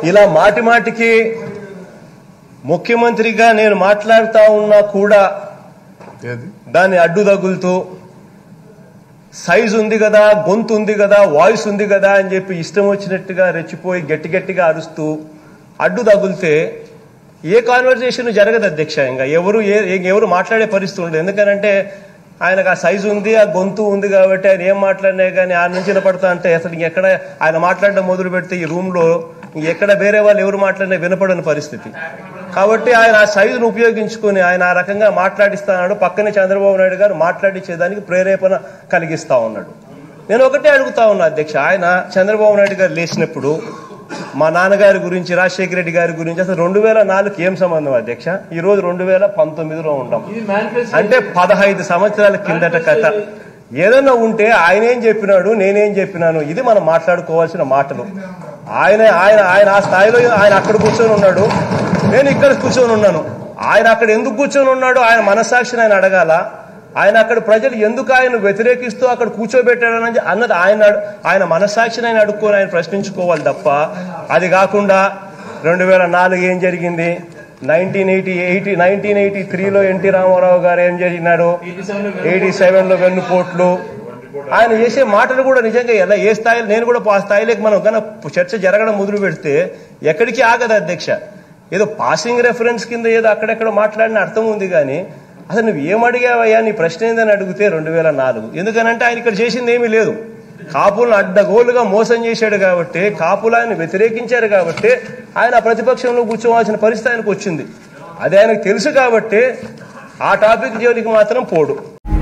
ఇలా మాటి మాటికి ముఖ్యమంత్రిగా నేను మాట్లాడుతా ఉన్నా కూడా ఏది దాన్ని అడ్డు తగులుతూ సైజ్ ఉంది కదా గొంతు ఉంది కదా వాయిస్ ఉంది కదా అని చెప్పి ఇష్టం వచ్చినట్టుగా రెచ్చిపోయి గట్టి గట్టిగా అరుస్తూ అడ్డు తగులితే ఏ కాన్వర్జేషన్ జరగదు అధ్యక్ష ఇంకా ఎవరు ఏ ఏ- ఎవరు మాట్లాడే పరిస్థితి ఉండదు ఎందుకనంటే ఆయనకు ఆ సైజు ఉంది ఆ గొంతు ఉంది కాబట్టి ఆయన ఏం మాట్లాడినా కానీ ఆయన నుంచి వినపడతా అంటే అసలు ఇంకెక్కడ ఆయన మాట్లాడడం మొదలు పెడితే ఈ రూమ్ లో ఎక్కడ వేరే వాళ్ళు ఎవరు మాట్లాడినా వినపడని పరిస్థితి కాబట్టి ఆయన ఆ సైజును ఉపయోగించుకొని ఆయన ఆ రకంగా మాట్లాడిస్తాడు పక్కనే చంద్రబాబు నాయుడు గారు మాట్లాడించేదానికి ప్రేరేపణ కలిగిస్తా ఉన్నాడు నేను ఒకటే అడుగుతా ఉన్నా అధ్యక్ష ఆయన చంద్రబాబు నాయుడు గారు లేచినప్పుడు మా నాన్నగారి గురించి రాజశేఖర రెడ్డి గారి గురించి అసలు రెండు వేల నాలుగుకి ఏం సంబంధం అధ్యక్ష ఈ రోజు రెండు వేల పంతొమ్మిదిలో ఉంటాం ఇది మేనిఫెస్టో అంటే పదహైదు సంవత్సరాల కిందట కథ ఏదన్నా ఉంటే ఆయన ఏం చెప్పినాడు నేనేం చెప్పినాను ఇది మనం మాట్లాడుకోవాల్సిన మాటలు ఆయన ఆయన ఆయన ఆ స్థాయిలో ఆయన అక్కడ కూర్చొని ఉన్నాడు నేను ఇక్కడ కూర్చొని ఉన్నాను ఆయన అక్కడ ఎందుకు కూర్చొని ఉన్నాడు ఆయన మనస్సాక్షిని ఆయన అడగాల ఆయన అక్కడ ప్రజలు ఎందుకు ఆయన వ్యతిరేకిస్తూ అక్కడ కూర్చోబెట్టాడని అన్నది ఆయన అడు- ఆయన మనస్సాక్షిని ఆయన అడుక్కొని ఆయన ప్రశ్నించుకోవాలి తప్ప అది కాకుండా రెండు వేల నాలుగు ఏం జరిగింది nineteen eighty eighty nineteen eighty త్రీలో ఎన్టీ రామారావు గారు ఏం జరిగినాడు ఎయిటీ సెవెన్ లో వెన్నుపోట్లు ఆయన చేసే మాటలు కూడా నిజంగా ఎలా ఏ స్థాయిలో నేను కూడా ఆ స్థాయిలోకి మనం కన్నా చర్చ జరగడం మొదలు పెడితే ఎక్కడికి ఆగదు అధ్యక్ష ఏదో పాసింగ్ రెఫరెన్స్ కింద ఏదో అక్కడెక్కడ మాట్లాడిన అర్థం ఉంది కానీ అసలు నువ్వు ఏం అడిగావయ్యా నీ ప్రశ్న ఏందని అడిగితే రెండు వేల నాలుగు ఎందుకనంటే ఆయన ఇక్కడ చేసింది ఏమీ లేదు కాపులను అడ్డగోలుగా మోసం చేశాడు కాబట్టి కాపులు ఆయన వ్యతిరేకించారు కాబట్టి ఆయన ఆ ప్రతిపక్షంలో కూర్చోవాల్సిన పరిస్థితి ఆయనకు వచ్చింది అది ఆయనకు తెలుసు కాబట్టి ఆ టాపిక్ జోలికి మాత్రం పోడు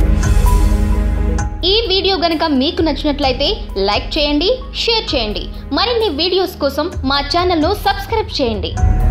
ఈ వీడియో గనుక మీకు నచ్చినట్లయితే లైక్ చేయండి షేర్ చేయండి మరిన్ని వీడియోస్ కోసం మా ఛానల్ను సబ్స్క్రైబ్ చేయండి